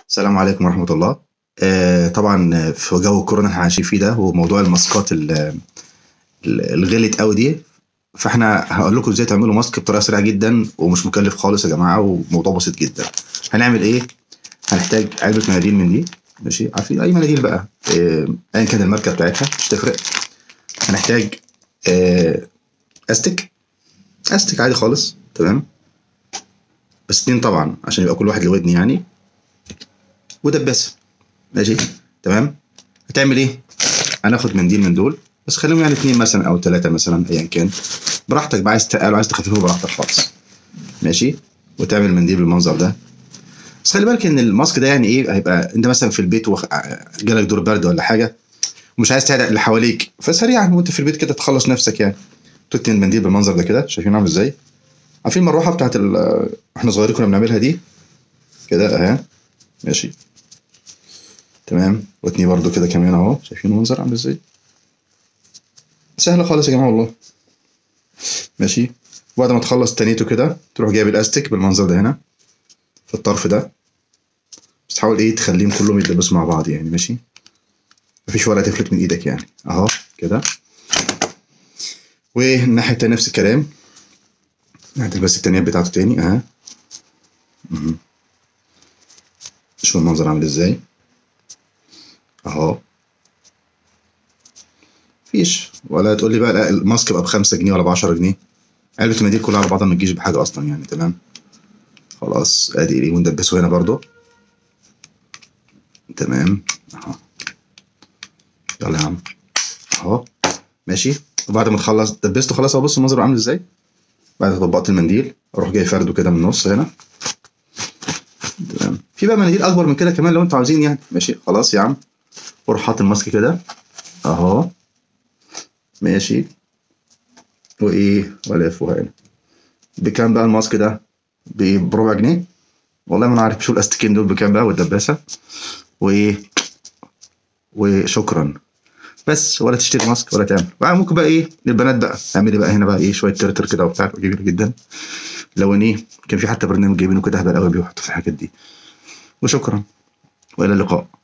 السلام عليكم ورحمة الله آه طبعا في جو الكورونا اللي احنا عايشين فيه ده وموضوع الماسكات ال- ال- الغلت قوي دي فاحنا هقول لكم ازاي تعملوا ماسك بطريقه سريعه جدا ومش مكلف خالص يا جماعه وموضوع بسيط جدا هنعمل ايه هنحتاج علبه مناديل من دي ماشي عارفين اي مناديل بقى آه، ايا كان الماركه بتاعتها مش تفرق هنحتاج آه، استك استك عادي خالص تمام بس اتنين طبعا عشان يبقى كل واحد لودن يعني ودباسه ماشي تمام هتعمل ايه هناخد منديل من دول بس خليهم يعني اتنين مثلا او ثلاثه مثلا ايا كان براحتك بقى عايز تقل عايز تخففه براحتك خالص ماشي وتعمل منديل بالمنظر ده بس خلي بالك ان الماسك ده يعني ايه هيبقى انت مثلا في البيت وخ... جالك دور برد ولا حاجه ومش عايز تعرق اللي حواليك فسريعا وانت في البيت كده تخلص نفسك يعني تكتن المنديل بالمنظر ده كده شايفين عامل ازاي عارفين المروحه بتاعت ال... احنا صغيرين كنا بنعملها دي كده اهي ماشي تمام واتني برضو كده كمان اهو شايفين المنظر عامل ازاي سهله خالص يا جماعه والله ماشي وبعد ما تخلص تانيته كده تروح جايب الاستيك بالمنظر ده هنا في الطرف ده بس تحاول ايه تخليهم كلهم يتلبسوا مع بعض يعني ماشي مفيش ورقه تفلت من ايدك يعني اهو كده والناحيه التانيه نفس الكلام هتلبس التانية بتاعته تاني اها مهم. شوف المنظر عامل ازاي اهو مفيش ولا تقول لي بقى لا الماسك بقى بخمسة جنيه ولا بعشرة جنيه علبة المناديل كلها على بعضها ما تجيش بحاجة أصلا يعني تمام خلاص ادي ايه وندبسه هنا برضو تمام اهو يلا يا عم اهو ماشي وبعد ما تخلص دبسته خلاص اهو بص المنظر عامل ازاي بعد ما طبقت المنديل اروح جاي فرده كده من النص هنا تمام في بقى مناديل اكبر من كده كمان لو انتوا عاوزين يعني ماشي خلاص يا عم واروح حاطط الماسك كده اهو ماشي وايه والفه هنا بكام بقى الماسك ده ب- بربع جنيه والله ما انا عارف شو الاستيكين دول بكام بقى والدباسه وايه وشكرا بس ولا تشتري ماسك ولا تعمل بقى ممكن بقى ايه للبنات بقى اعملي بقى هنا بقى ايه شويه ترتر كده وبتاع جميل جدا لو ان ايه كان في حتى برنامج جايبينه كده هبل قوي بيحطوا في الحاجات دي وشكرا والى اللقاء